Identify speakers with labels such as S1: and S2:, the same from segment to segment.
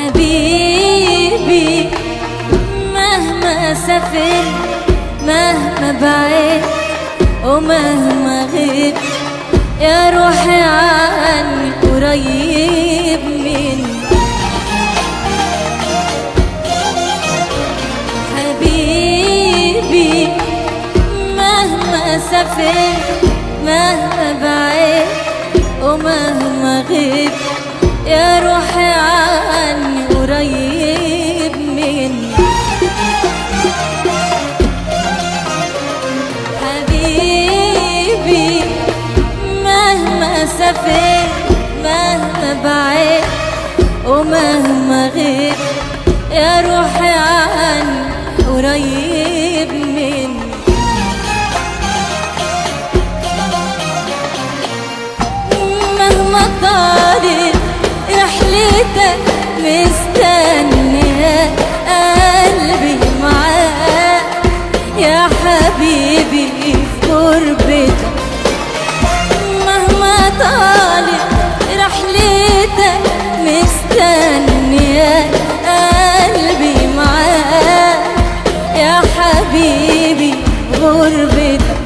S1: حبيبي مهما سافر مهما بعيد ومهما غيب يا روحي عني قريب مني حبيبي مهما سافر مهما بعيد ومهما غيب يا روحي عني قريب مني حبيبي مهما سافر مهما بعيد ومهما غيب يا روحي عني قريب مني مهما طالت رحلتك مستنية قلبي معاك يا حبيبي في غربتك مهما طالت رحلتك مستنية قلبي معاك يا حبيبي غربتك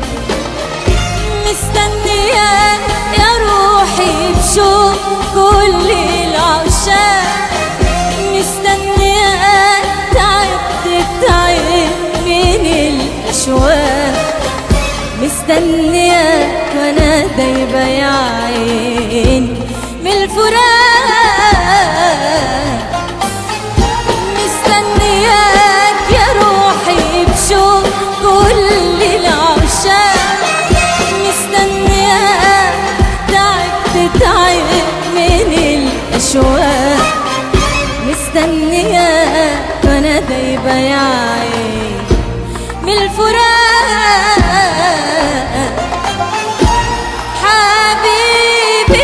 S1: مستنية يا روحي بشوق كل العشاق مستنية تعبت تعب من الأشواق مستنية وانا دايبة يا عيني من الفراق مستنياك يا روحي بشوق كل العشاق مستنياك تعبت تعب من الأشواق مستنياك وانا دايبة يا عيني من الفراق حبيبي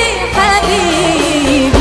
S1: حبيبي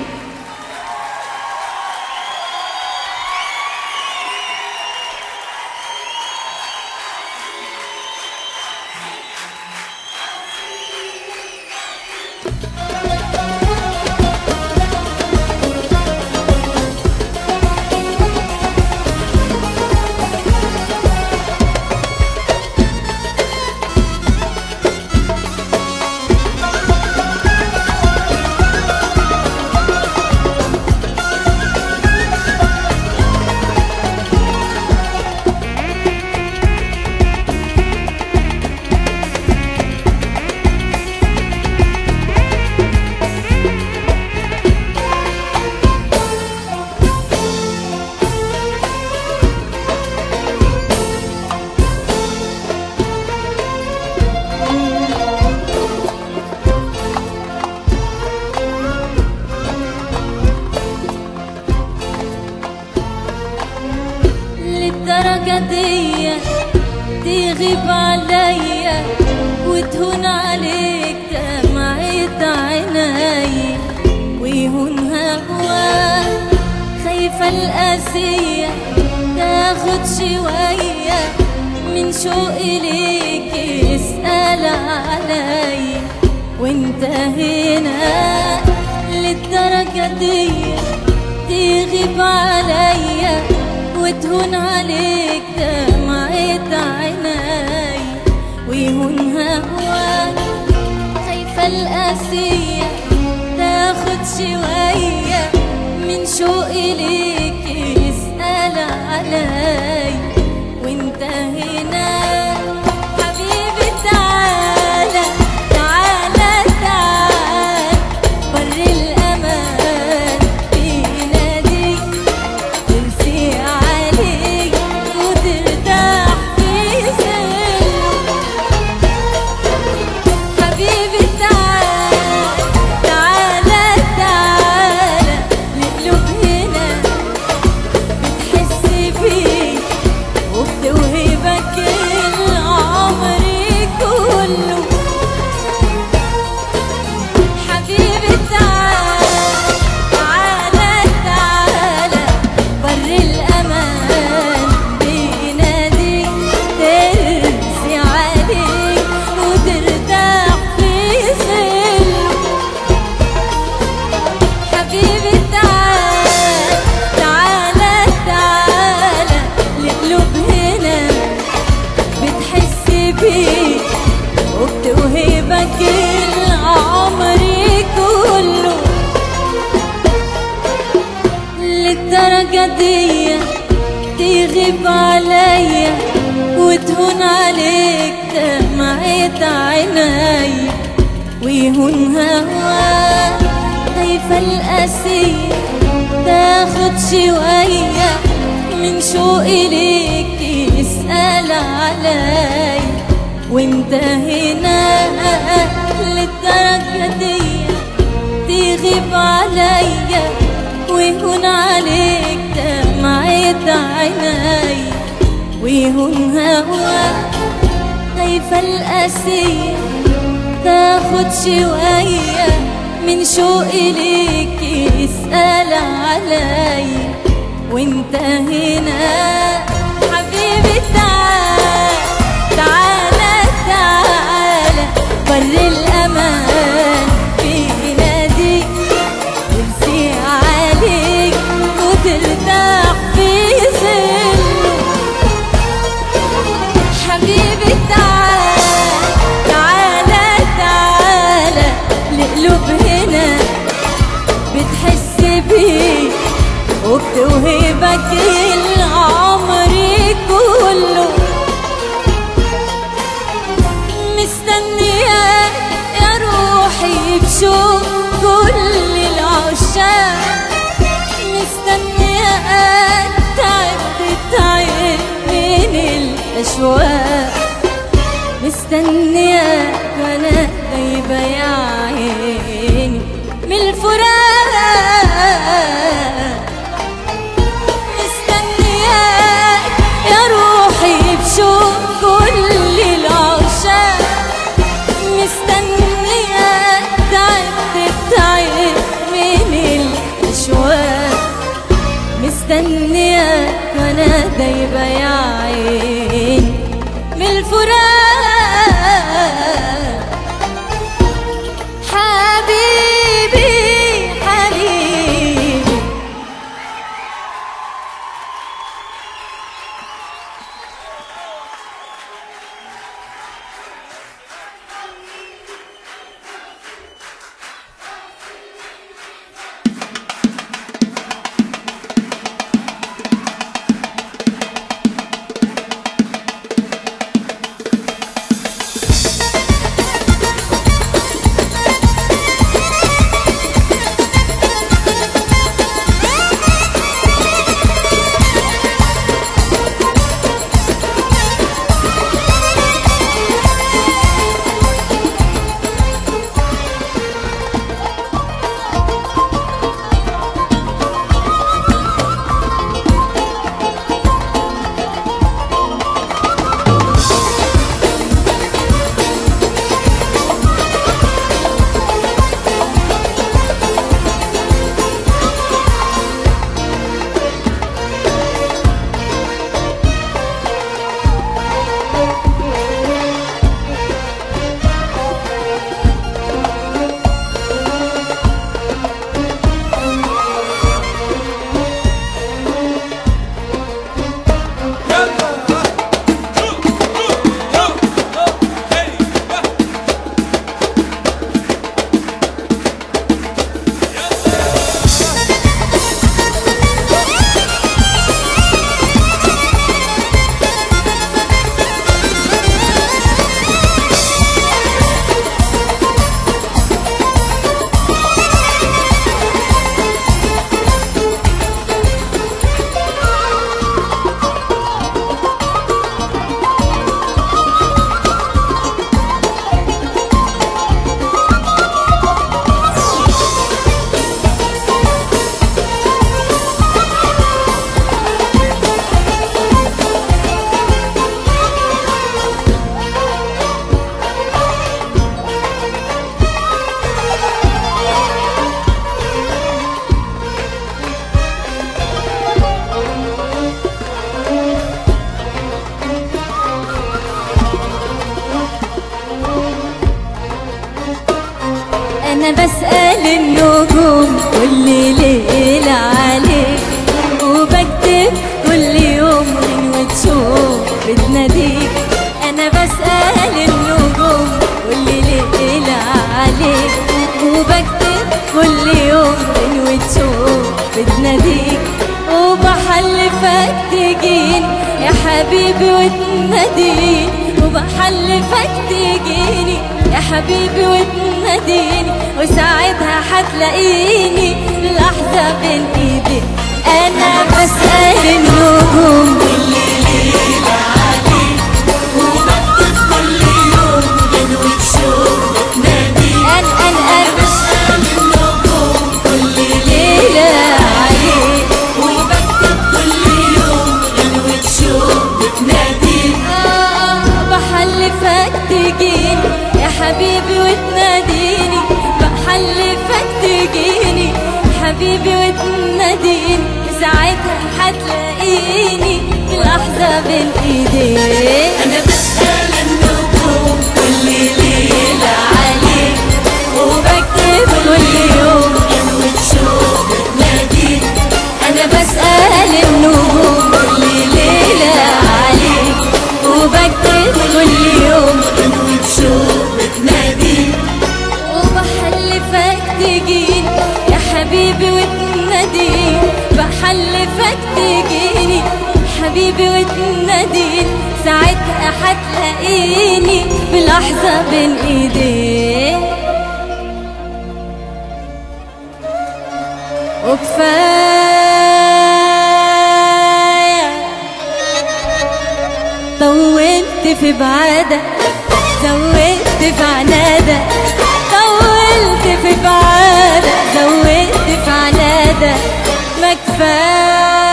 S1: للدرجة دي تغيب عليا وتهون عليك دمعة عيني ويهون هواك خايفة القاسية تاخد شوية من شوقي ليك اسأل عليا وانت هنا للدرجة دي تغيب عليا وتهون عليك دمعة عيني ويهون هواك خايفة القاسية تاخد شوية من شوقي ليك اسأل علي وانت هنا حبيبي تعالى تعالى تعالى بر الأمان بيناديك ترسي عليك وترتاح في سلم حبيبي تعال تعالى تعالى القلوب هنا بتحس بيه وبتوهبك للدرجة دي تغيب عليا وتهون عليك دمعة عيني ويهون هواك خايفة القاسية تاخد شوية من شوقي ليك يسأل علي وانت هنا للدرجة دي تغيب عليا ويهون عليك دمعة عيني ويهون هواك خايفة القاسية تاخد شوية من شوقي ليك يسأل علي وانت هنا حبيبي تعال تعالى تعالى بر الأمان في ناديك ترسي عليك وترتاح في ظله حبيبي تعال تعالى تعالى لقلوب هنا بتحس بيه وبتوهبك العمر كله مستنياك يا روحي بشوق كل العشاق مستنياك تعبت تعب من الأشواق مستنياك وانا غايبة يا عيني من الفراق مستنياك يا روحي بشوق كل العشاق مستنياك تعبت تعب من الأشواق مستنياك وانا دايبة يا عيني من الفراق حبيبي حبيبي انا بسأل النجوم كل ليلة عليك وبكتب كل يوم من وتشوف بتناديك انا بسأل النجوم كل ليلة عليك وبكتب كل يوم من وتشوف بتناديك تجيني يا حبيبي وتناديني وبحلفك تجيني يا حبيبي وتناديني وساعتها هتلاقيني لحظة بين ايدي انا بسأل النجوم
S2: كل ليلة عليك وبكتب كل يوم غنوة شوق بتناديك
S1: انا انا انا
S2: بسأل النجوم كل
S1: ليلة عليك
S2: وبكتب كل يوم غنوة شوق بتناديك
S1: آه بحلفك تجيني يا حبيبي وتناديني بحلفك تجيني حبيبي وتناديني ساعتها هتلاقيني في لحظة بين ايديك
S2: أنا بسأل النجوم كل ليلة عليك
S1: وبكتب كل يوم
S2: غنوة شوق بتناديك
S1: انا بسأل النجوم كل ليلة عليك وبكتب كل يوم
S2: غنوة شوق بتناديك
S1: وبحلفك تجيني يا حبيبي وتناديني بحلفك تجيني حبيبي وتناديني ساعتها هتلاقيني بلحظة بين ايديك وكفاية طولت في بعادك زودت في عنادك طولت في بعادك زودت في عنادك ما كفاية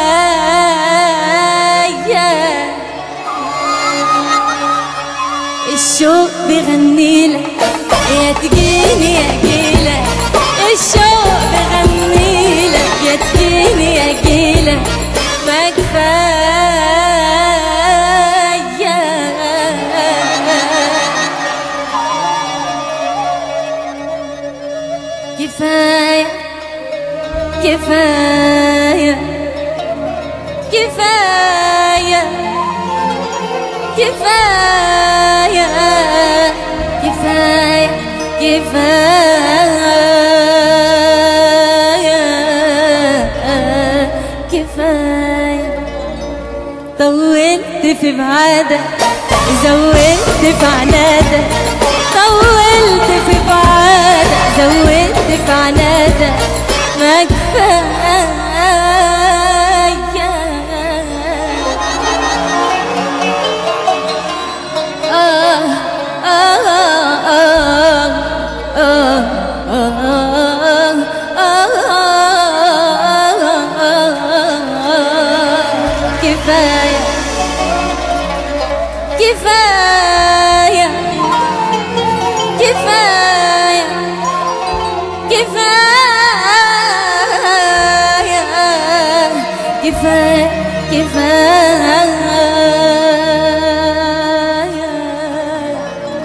S1: الشوق بيغنيلك يا تجيني يا جيلك الشوق بيغنيلك يا تجيني يا جيلك ما كفاية كفاية كفاية كفاية كفاية كفاية كفاية كفاية طولت في بعادك زودت في عنادك طولت في بعادك زودت في عنادك ما كفاية آه آه آه آه كفاية كفاية كفاية كفاية كفاية كفاية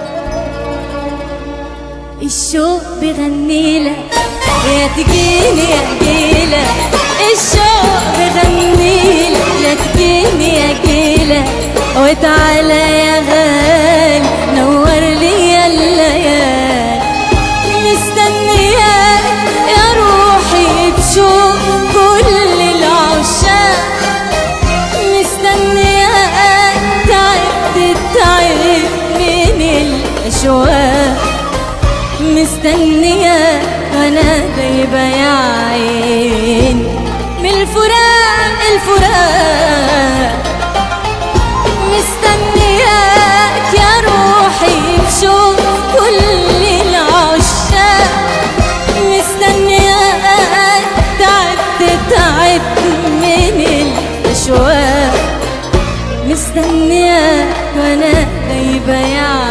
S1: الشوق بغنيلك يا تجيني يا جيلك الشوق بغنيلك يا تجيني يا جيلك وتعالى يا غالي نور لي يا الليالي مستنياك يا روحي بشوق كل العشاق مستنياك تعبت تعب من الأشواق مستنياك وانا دايبة يا عين من الفراق الفراق مستنياك يا روحي بشوق كل العشاق مستنياك تعبت تعبت من الأشواق مستنياك وانا دايبة يا